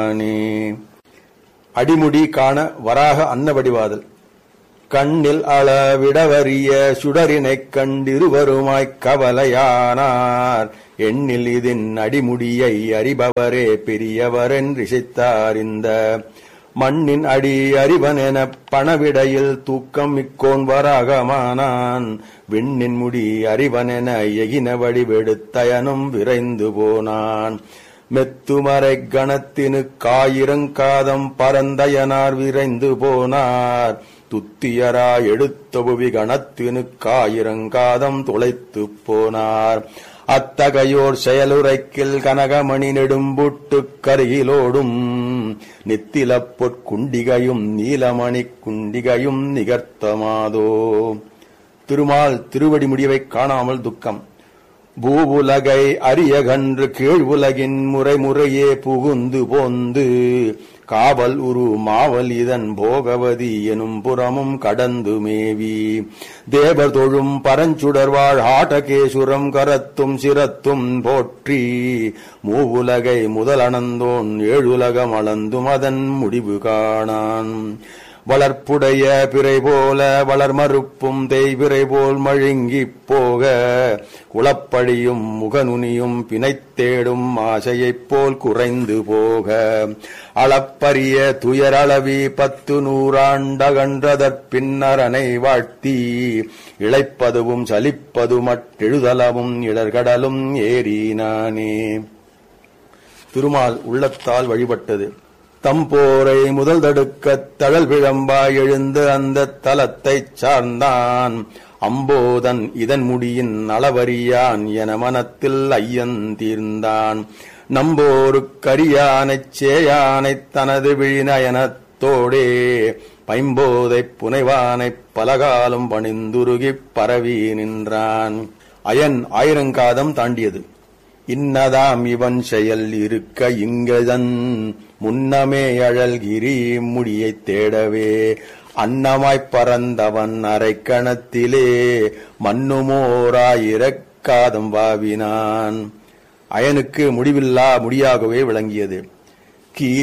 ஏறினானே அடிமுடி காண வராக அன்னவடிவாதல் கண்ணில் அளவிடவரிய சுடரினைக் கண்டிருவருமாய்க் கவலையானார் எண்ணில் இதன் அடிமுடியை அறிபவரே பெரியவரென்றிசைத்தார் இந்த மண்ணின் அடி அறிவனெனப் பணவிடையில் தூக்கம் மிக்கோன் வராகமானான் விண்ணின் முடி அறிவனென எகின வடிவெடுத்தயனும் விரைந்து போனான் மெத்துமறை கணத்தினு காயிரங்காதம் பரந்தயனார் விரைந்து போனார் துத்தியரா எடுத்த புவி கணத்தினு காயிரங்காதம் துளைத்துப் போனார் அத்தகையோர் செயலுரைக்கில் கனகமணி நெடும்புட்டுக் கருகிலோடும் நித்திலப் பொற்குண்டிகையும் நீலமணிக் குண்டிகையும் நிகர்த்தமாதோ திருமால் திருவடி முடிவைக் காணாமல் துக்கம் பூவுலகை அரிய கன்று கீழ் உலகின் முறைமுறையே புகுந்து போந்து காவல் உரு மாவல் இதன் போகவதி எனும் புறமும் கடந்து மேவி தேவர் தொழும் பரஞ்சுடர்வாழ் ஆட்டகேசுரம் கரத்தும் சிரத்தும் போற்றி மூவுலகை முதலணந்தோன் ஏழுலகம் அளந்தும் அதன் முடிவு காணான் வளர்ப்புடைய பிறை போல வளர் மறுப்பும் தேய்பிறை போல் மழுங்கிப் போக குளப்படியும் முகநுனியும் பிணைத்தேடும் ஆசையைப் போல் குறைந்து போக அளப்பரிய துயரளவி பத்து நூறாண்டகன்றதற் பின்னரனை வாழ்த்தி இழைப்பதுவும் சலிப்பதுமட்டெழுதலவும் இடர்கடலும் ஏறினானே திருமால் உள்ளத்தால் வழிபட்டது தம்போரை முதல் தடுக்கத் தழல் விழம்பாய் எழுந்து அந்த தலத்தைச் சார்ந்தான் அம்போதன் இதன் முடியின் அளவறியான் என மனத்தில் ஐயன் தீர்ந்தான் நம்போருக்கரியானைச் சேயானைத் தனது விழிநயனத்தோடே பைம்போதைப் புனைவானைப் பலகாலம் பணிந்துருகிப் பரவி நின்றான் அயன் ஆயிரங்காதம் தாண்டியது இன்னதாம் இவன் செயல் இருக்க இங்கதன் முன்னமே அழல்கிரி முடியைத் தேடவே அன்னமாய்ப் பறந்தவன் அரைக்கணத்திலே மண்ணுமோராயிரக்காதம் வாவினான் அயனுக்கு முடிவில்லா முடியாகவே விளங்கியது கீரி